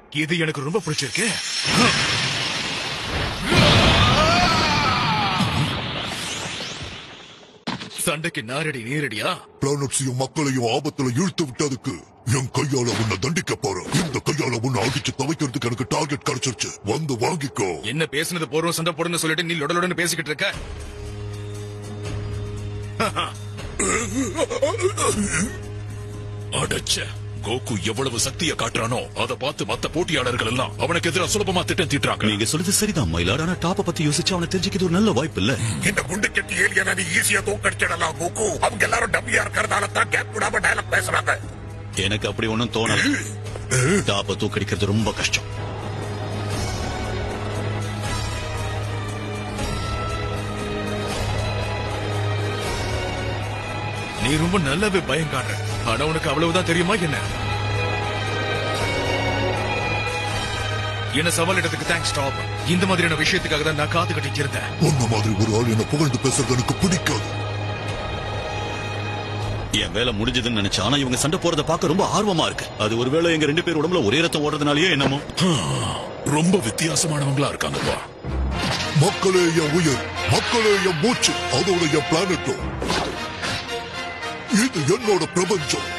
இது எனக்கு ரொம்ப பிடிச்சிருக்கு சண்டைக்கு நாரடி நீரடியா பிளானட்ஸையும் மக்களையும் ஆபத்துல இழுத்து விட்டதுக்கு என் கையால உன்னை தண்டிக்க போறேன் இந்த கையால உன்னை அடிச்சு துவைக்கிறதுக்கு எனக்கு டார்கெட் கிடைச்சிருச்சு வந்து வாங்கிக்கோ என்ன பேசுனது போறோம் சண்டை போடுன்னு சொல்லிட்டு நீ லொடலொடன்னு பேசிக்கிட்டு இருக்க அடச்ச கோகு எவ்வளவு சக்தியை காட்டுறானோ அதை பார்த்து மத்த போட்டியாளர்கள் எல்லாம் அவனுக்கு எதிராக சுலபமா திட்டம் தீட்டுறாங்க நீங்க சொல்றது சரிதான் மயிலாட் ஆனா டாப்ப பத்தி யோசிச்சு அவனை தெரிஞ்சுக்கிறது ஒரு நல்ல வாய்ப்பு இல்ல இந்த குண்டு கட்டி ஏலியனை நீ ஈஸியா தோக்கடிச்சிடலாம் கோகு அவங்க எல்லாரும் டம்மியா இருக்கிறதால தான் கேப் விடாம டயலாக் பேசுறாங்க எனக்கு அப்படி ஒண்ணும் தோணல டாப்ப தூக்கடிக்கிறது ரொம்ப கஷ்டம் நீ ரொம்ப நல்லாவே பயம் காட்டுற ஆனா உனக்கு அவ்வளவுதான் தெரியுமா என்ன என்ன சவாலிட்டதுக்கு தேங்க்ஸ் டாப் இந்த மாதிரியான விஷயத்துக்காக தான் நான் காது கட்டிட்டு இருந்தேன் உன்ன மாதிரி ஒரு ஆள் என்ன புகழ்ந்து பேசுறது எனக்கு பிடிக்காது என் வேலை முடிஞ்சதுன்னு நினைச்சேன் ஆனா இவங்க சண்டை போறத பார்க்க ரொம்ப ஆர்வமா இருக்கு அது ஒருவேளை எங்க ரெண்டு பேர் உடம்புல ஒரே ரத்தம் ஓடுறதுனாலயே என்னமோ ரொம்ப வித்தியாசமானவங்களா இருக்காங்கப்பா மக்களே என் உயிர் மக்களே என் மூச்சு அதோட என் பிளானட்டும் இது என்னோட பிரபஞ்சம்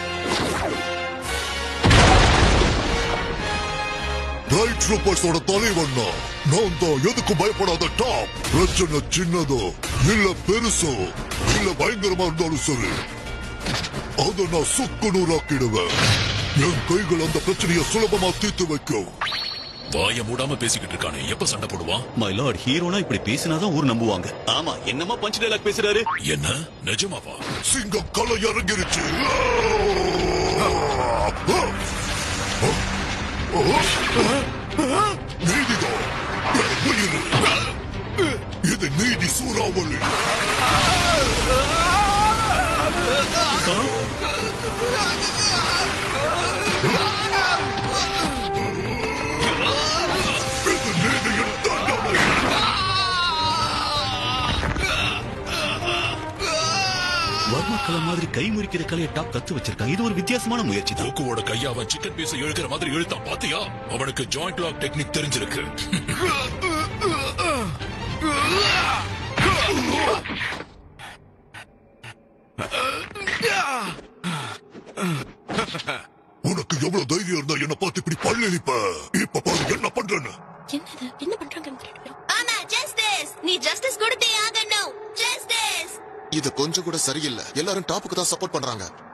ரைட் ட்ரூப்பர்ஸோட தலைவன் நான். நான் தான் எதுக்கு பயப்படாத டாப் பிரச்சனை சின்னதோ இல்ல பெருசோ இல்ல பயங்கரமா இருந்தாலும் சரி அத நான் சுக்கு நூறாக்கிடுவேன் என் கைகள் அந்த பிரச்சனையை சுலபமா தீர்த்து வைக்கும் வாய மூடாம பேசிக்கிட்டு இருக்கானே எப்ப சண்டை போடுவான் மை லார்ட் ஹீரோனா இப்படி பேசினாதான் ஊர் நம்புவாங்க ஆமா என்னமா பஞ்ச் டைலாக் பேசுறாரு என்ன நிஜமாவா சிங்கம் கலை இறங்கிருச்சு நீதிதான் என் உயிர். இது நீதி சூறாவளி இது நீதியின் தண்டனை வர்மா கலை மாதிரி கை முறிக்கிற கலையை டாப் கத்து வச்சிருக்கான் இது ஒரு வித்தியாசமான முயற்சி தான் கோகுவோட கைய அவன் சிக்கன் பீஸ் இழுக்கிற மாதிரி இழுத்தான் பாத்தியா அவனுக்கு ஜாயிண்ட் லாக் டெக்னிக் தெரிஞ்சிருக்கு உனக்கு எவ்வளவு தைரியம் இருந்தா என்ன பார்த்து இப்படி பல்லெளிப்ப இப்ப பாரு என்ன பண்றேன்னு என்னது என்ன பண்றாங்க இந்த ரெண்டு பேரும் ஆமா ஜஸ்டிஸ் நீ ஜஸ்டிஸ் கொடுத்தே ஆகணும் ஜஸ்டிஸ் இது கொஞ்சம் கூட சரியில்லை எல்லாரும் டாப்புக்கு தான் சப்போர்ட் பண்றாங்க